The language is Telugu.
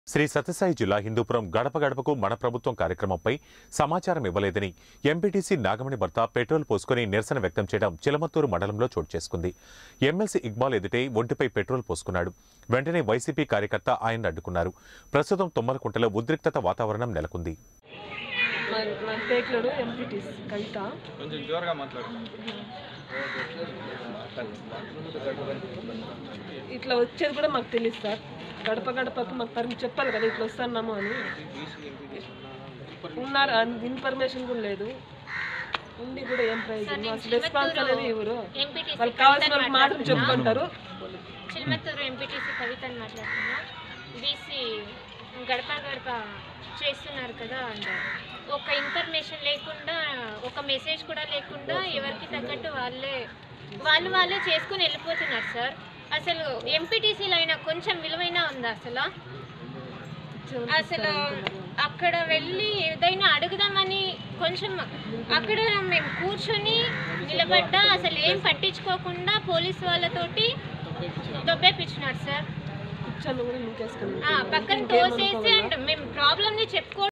శ్రీ సత్యసాయి జిల్లా హిందూపురం గడప గడపకు మన ప్రభుత్వం కార్యక్రమంపై సమాచారం ఇవ్వలేదని ఎంపీటీసీ నాగమణి భర్త పెట్రోల్ పోసుకుని నిరసన వ్యక్తం చేయడం చిలమత్తూరు మండలంలో చోటు చేసుకుంది ఎమ్మెల్సీ ఇక్బాల్ ఎదుటే ఒంటిపై పెట్రోల్ పోసుకున్నాడు వెంటనే వైసీపీ కార్యకర్త ఆయన్ని అడ్డుకున్నారు ప్రస్తుతం తుమ్మలకుంటలో ఉద్రిక్తత వాతావరణం నెలకొంది మన మన టేక్లోడు ఎంపీటీస్ కవిత కొంచెం జోరుగా మాట్లాడు ఇట్లా వచ్చేది కూడా మాకు తెలియదు సార్ గడప గడపకు మాకు పర్మి చెప్పాలి కదా ఇట్లా వస్తున్నాము అని ఉన్నారు అంత ఇన్ఫర్మేషన్ కూడా లేదు ఉండి కూడా ఏం ప్రయోజనం అసలు రెస్పాన్స్ అనేది ఎవరు ఎంపీటీసీ వాళ్ళకి కావాల్సిన వాళ్ళకి మాత్రం చెప్పుకుంటారు చిల్మత్తూరు ఎంపీటీసీ కవితని మాట్లాడుతున్నా బీసీ గడప గడప చేస్తున్నారు కదా అండ్ ఒక ఇన్ఫర్మేషన్ లేకుండా ఒక మెసేజ్ కూడా లేకుండా ఎవరికి తగ్గట్టు వాళ్ళే వాళ్ళు వాళ్ళే చేసుకుని వెళ్ళిపోతున్నారు సార్ అసలు ఎంపీటీసీలో అయినా కొంచెం విలువైన ఉందా అసలు అసలు అక్కడ వెళ్ళి ఏదైనా అడుగుదామని కొంచెం అక్కడ మేము కూర్చొని నిలబడ్డా అసలు ఏం పట్టించుకోకుండా పోలీస్ వాళ్ళతోటి దొబ్బేపించినారు సార్ కూర్చొని కూడా ఇంకేసుకుని ఆ, పక్కన తోసేసి అండ్ మేము ప్రాబ్లమ్ని చెప్పుకో